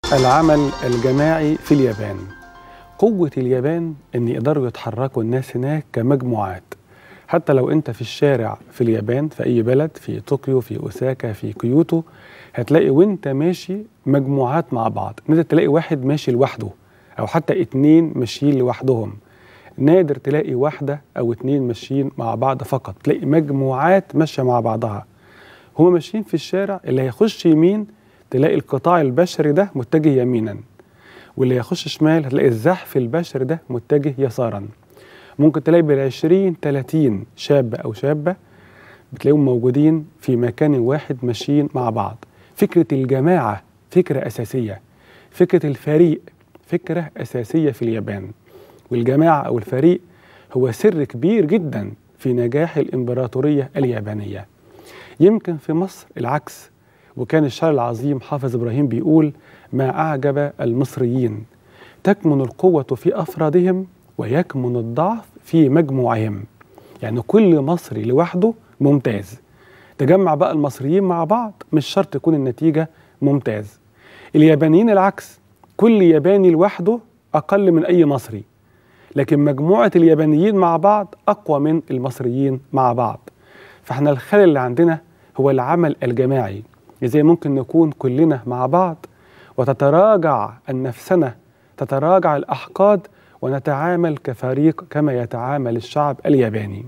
العمل الجماعي في اليابان قوة اليابان إن يقدروا يتحركوا الناس هناك كمجموعات حتى لو أنت في الشارع في اليابان في أي بلد في طوكيو في أوساكا في كيوتو هتلاقي وأنت ماشي مجموعات مع بعض نادر تلاقي واحد ماشي لوحده أو حتى اتنين ماشيين لوحدهم نادر تلاقي واحدة أو اتنين ماشيين مع بعض فقط تلاقي مجموعات ماشية مع بعضها هما ماشيين في الشارع اللي هيخش يمين تلاقي القطاع البشري ده متجه يمينا واللي يخش شمال هتلاقي الزحف البشري ده متجه يسارا ممكن تلاقي بالعشرين تلاتين شاب أو شابة بتلاقيهم موجودين في مكان واحد ماشيين مع بعض فكرة الجماعة فكرة أساسية فكرة الفريق فكرة أساسية في اليابان والجماعة أو الفريق هو سر كبير جدا في نجاح الإمبراطورية اليابانية يمكن في مصر العكس وكان الشاعر العظيم حافظ إبراهيم بيقول ما أعجب المصريين تكمن القوة في أفرادهم ويكمن الضعف في مجموعهم يعني كل مصري لوحده ممتاز تجمع بقى المصريين مع بعض مش شرط تكون النتيجة ممتاز اليابانيين العكس كل ياباني لوحده أقل من أي مصري لكن مجموعة اليابانيين مع بعض أقوى من المصريين مع بعض فاحنا الخلل اللي عندنا هو العمل الجماعي ازاي ممكن نكون كلنا مع بعض وتتراجع النفسنة تتراجع الأحقاد ونتعامل كفريق كما يتعامل الشعب الياباني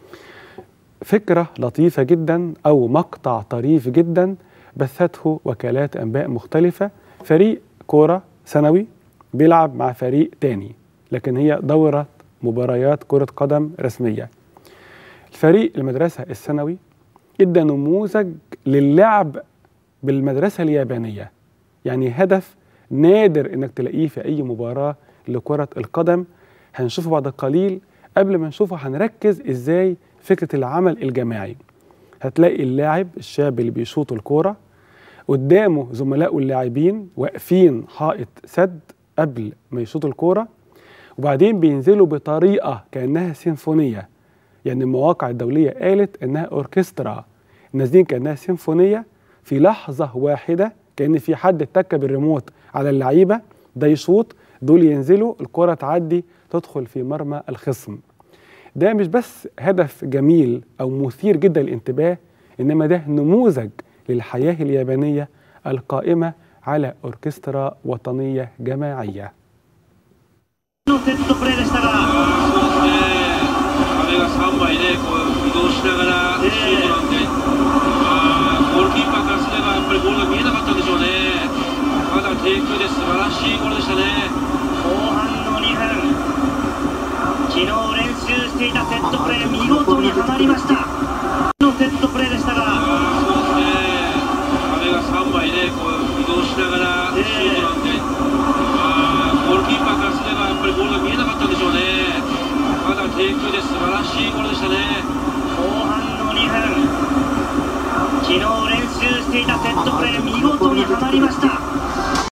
فكرة لطيفة جدا أو مقطع طريف جدا بثته وكالات أنباء مختلفة فريق كورة سنوي بيلعب مع فريق تاني لكن هي دورة مباريات كرة قدم رسمية الفريق المدرسة الثانوي ادى نموذج للعب بالمدرسة اليابانية يعني هدف نادر انك تلاقيه في اي مباراة لكرة القدم هنشوفه بعد قليل قبل ما نشوفه هنركز ازاي فكرة العمل الجماعي هتلاقي اللاعب الشاب اللي بيشوط الكورة قدامه زملائه اللاعبين واقفين حائط سد قبل ما يشوط الكورة وبعدين بينزلوا بطريقة كأنها سيمفونية يعني المواقع الدولية قالت إنها أوركسترا نازلين كأنها سيمفونية في لحظة واحدة كأن في حد اتك بالريموت على اللعيبة ده يشوط دول ينزلوا الكرة تعدي تدخل في مرمى الخصم ده مش بس هدف جميل أو مثير جدا للانتباه إنما ده نموذج للحياة اليابانية القائمة على أوركسترا وطنية جماعية のセットプレーでしたが、 そうですね、壁が3枚ね、こう移動しながらシュートなんで、まあ、ゴールキーパーからすれば、やっぱりゴールが見えなかったんでしょうね、ただ、低空で素晴らしいゴールでしたね。 後半の2分、昨日練習していたセットプレー、見事にはまりました。のセットプレーでしたが、 そうですね、壁が3枚ね、こう移動しながらシュートなんで、まあ、ゴールキーパーからすれば、やっぱりゴールが見えなかったんでしょうね、ただ、低空で素晴らしいゴールでしたね。